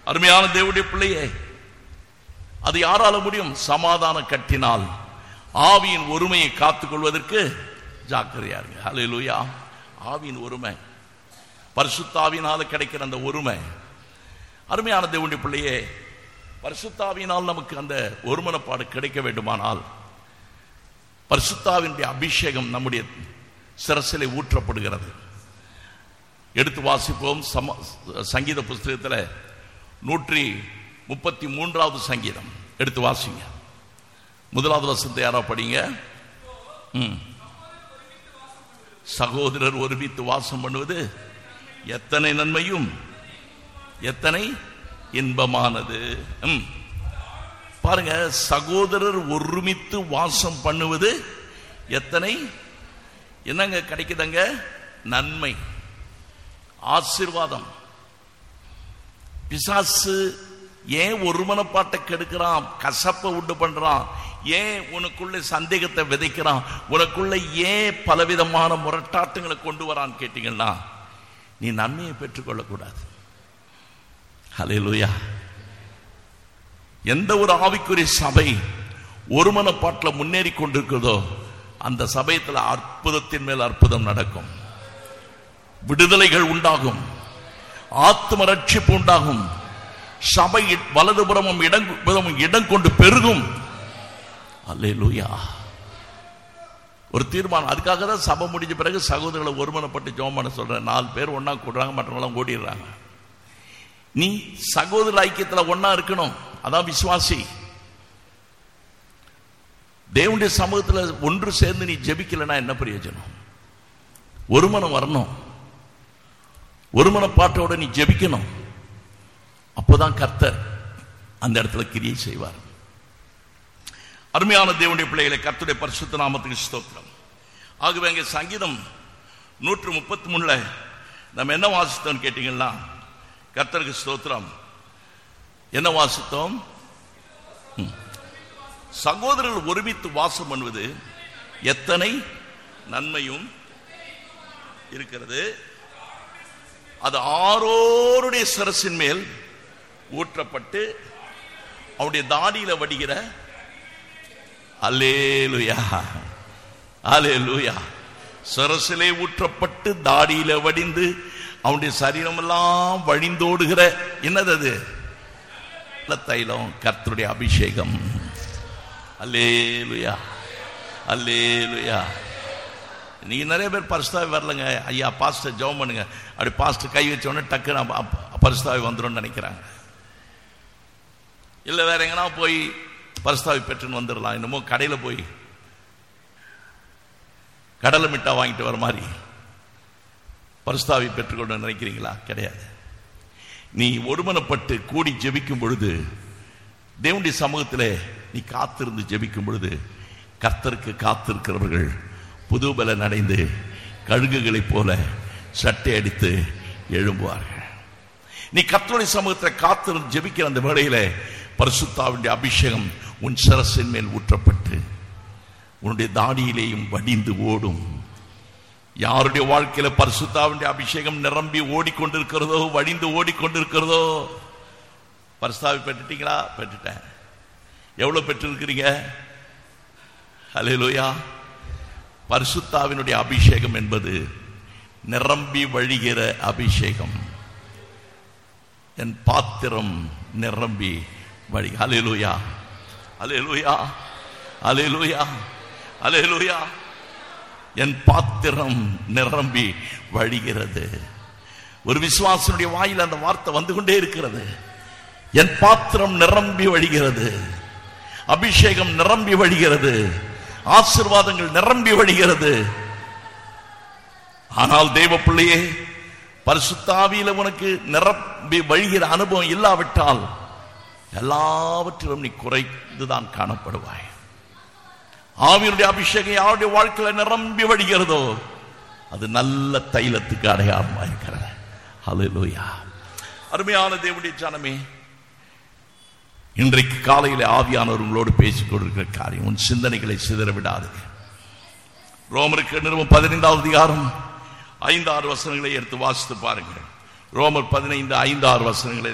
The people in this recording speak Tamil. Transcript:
அருமையான தேவனுடைய பிள்ளையே அது யாரால முடியும் சமாதான கட்டினால் ஆவியின் ஒருமையை காத்துக் கொள்வதற்கு ஜாக்கிரதையா இருங்க ஹalleluya ஆவியின் ஒருமை பரிசுத்தாவினால கிடைக்கிற அந்த ஒருமை அருமையான தேவனுடைய பிள்ளையே பரிசுத்தாவினால் நமக்கு அந்த ஒருமனப்பாடு கிடைக்க வேண்டுமானால் பரிசுத்தாவினுடைய அபிஷேகம் நம்முடைய சிரசிலே ஊற்றப்படுகிறது எடுத்து வாசிப்போம் சம சங்கீத புஸ்தகத்தில் நூற்றி முப்பத்தி மூன்றாவது சங்கீதம் எடுத்து வாசிங்க முதலாவது வசனத்தை யாரா படிங்க ம். சகோதரர் ஒருமித்து வாசம் பண்ணுவது எத்தனை நன்மையும் எத்தனை இன்பமானது ம். பாருங்க சகோதரர் ஒருமித்து வாசம் பண்ணுவது எத்தனை என்னங்க கிடைக்குதுங்க நன்மை ஆசீர்வாதம் பிசாசு ஏன் ஒருமனப்பாட்டை கெடுக்கிறான் கசப்பை உண்டு பண்றான் ஏன் உனக்குள்ள சந்தேகத்தை விதைக்கிறான் உனக்குள்ள ஏன் பலவிதமான முரட்டாட்டங்களை கொண்டு வரான்னு கேட்டீங்கன்னா நீ நன்மையை பெற்றுக்கொள்ளக்கூடாது ஹalleluya எந்த ஒரு ஆவிக்குரிய சபை ஒருமனப்பாட்டில் முன்னேறி கொண்டிருக்கிறதோ அந்த சபையத்தில் அற்புதத்தின் மேல் அற்புதம் நடக்கும் விடுதலைகள் உண்டாகும் ஆத்ம ரட்சிப்பு உண்டாகும் சபை வலதுபுறமும் இடம் புறமும் இடம் கொண்டு பெருகும் அல்லேலூயா ஒரு தீர்மானம் அதுக்காக தான் சபை முடிஞ்ச பிறகு சகோதரர்களை ஒருமனப்பட்டு ஜெபம் பண்ண சொல்றேன் நாலு பேர் ஒண்ணா கூடுறாங்க மற்றவங்களாம் ஓடிடுறாங்க நீ சகோதர ஐக்கியத்துல ஒண்ணா இருக்கணும் அதான் விசுவாசி தேவனுடைய சமூகத்துல ஒன்று சேர்ந்து நீ ஜெபிக்கலைன்னா என்ன பிரயோஜனம் ஒருமனம் வரணும் ஒருமனப்பாட்டோட நீ ஜெபிக்கணும் அப்போதான் கர்த்தர் அந்த இடத்துல கிரியை செய்வார் அருமையான தேவனுடைய பிள்ளைகளை கர்த்தருடைய பரிசுத்த நாமத்துக்கு ஸ்தோத்திரம் ஆகவே அங்கே சங்கீதம் நூற்று முப்பத்தி மூணுல நம்ம என்ன வாசித்தோம் கேட்டீங்கன்னா கர்த்தருக்கு ஸ்தோத்திரம் என்ன வாசித்தோம் ம். சகோதரர்கள் ஒருமித்து வாசம் பண்ணுவது எத்தனை நன்மையும் இருக்கிறது அது ஆரோருடைய சரசின் மேல் ஊற்றப்பட்டு அவருடைய தாடியில வடிகிற அல்லேலுயா அல்லேலுயா சரசிலே ஊற்றப்பட்டு தாடியில வடிந்து அவனுடைய சரீரமெல்லாம் வழிந்தோடுகிற என்னது அது நல்ல தைலம் கர்த்தருடைய அபிஷேகம் அல்லேலுயா அல்லேலுயா நீங்க நிறைய பேர் பரிசுத்தாவி வரலங்க ஐயா பாஸ்டர் ஜெபம் பண்ணுங்க அப்படி பாஸ்டர் கை வச்ச உடனே டக்குன்னு பரிசுத்தாவி வந்துடும் நினைக்கிறாங்க இல்ல வேற எங்கன்னா போய் பரிசுத்தாவி பெற்றுன்னு வந்துடலாம் என்னமோ கடையில போய் கடலை மிட்டா வாங்கிட்டு வர மாதிரி பரிசுத்தாவி பெற்றுக்கொண்டு நினைக்கிறீங்களா கிடையாது நீ ஒருமனப்பட்டு கூடி ஜெபிக்கும் பொழுது தேவனுடைய சமூகத்திலே நீ காத்திருந்து ஜெபிக்கும் பொழுது கர்த்தருக்கு காத்திருக்கிறவர்கள் புதுபலன் அடைந்து கழுகுகளைப் போல சட்டை அடித்து எழும்புவார்கள் நீ கர்த்தருடைய சமூகத்தில் காத்திருந்து ஜெபிக்கிற அந்த வேளையில பரிசுத்தாவுடைய அபிஷேகம் உன் சரசின் மேல் ஊற்றப்பட்டு உன்னுடைய தாடியிலேயும் வடிந்து ஓடும் யாருடைய வாழ்க்கையில பரிசுத்தாவுடைய அபிஷேகம் நிரம்பி ஓடிக்கொண்டிருக்கிறதோ வடிந்து ஓடிக்கொண்டிருக்கிறதோ பரிசுத்தாவை பெற்றுட்டீங்களா பெற்றுட்டேன் எவ்வளவு பெற்றிருக்கிறீங்க ஹalleluya பரிசுத்தாவினுடைய அபிஷேகம் என்பது நிரம்பி வழிகிற அபிஷேகம் என் பாத்திரம் நிரம்பி வழி அலையலூயா அலையலூயா அலையலூயா அலையலூயா என் பாத்திரம் நிரம்பி வழிகிறது ஒரு விசுவாசனுடைய வாயில் அந்த வார்த்தை வந்து கொண்டே இருக்கிறது என் பாத்திரம் நிரம்பி வழிகிறது அபிஷேகம் நிரம்பி வழிகிறது ஆசிர்வாதங்கள் நிரம்பி வழிகிறது ஆனால் தேவ பிள்ளையே பரிசுத்தாவியில உனக்கு நிரம்பி வழிகிற அனுபவம் இல்லாவிட்டால் எல்லாவற்றிலும் நீ குறைந்துதான் காணப்படுவாய் ஆவியனுடைய அபிஷேகம் யாருடைய வாழ்க்கையில நிரம்பி வழிகிறதோ அது நல்ல தைலத்துக்கு அடையாளமா இருக்கிறது ஹalleluya அருமையான தேவனுடைய ஜனமே இன்றைக்கு காலையில் ஆவியானவர் உங்களோடு பேசிக் கொண்டிருக்கிற காரியம் உன் சிந்தனைகளை சிதற விடாது ரோமருக்கு நிறுவனம் பதினைந்தாவது அதிகாரம் ஐந்து ஆறு வசனங்களை எடுத்து வாசித்து பாருங்கள் ரோமர் பதினைந்து ஐந்து ஆறு வசனங்களை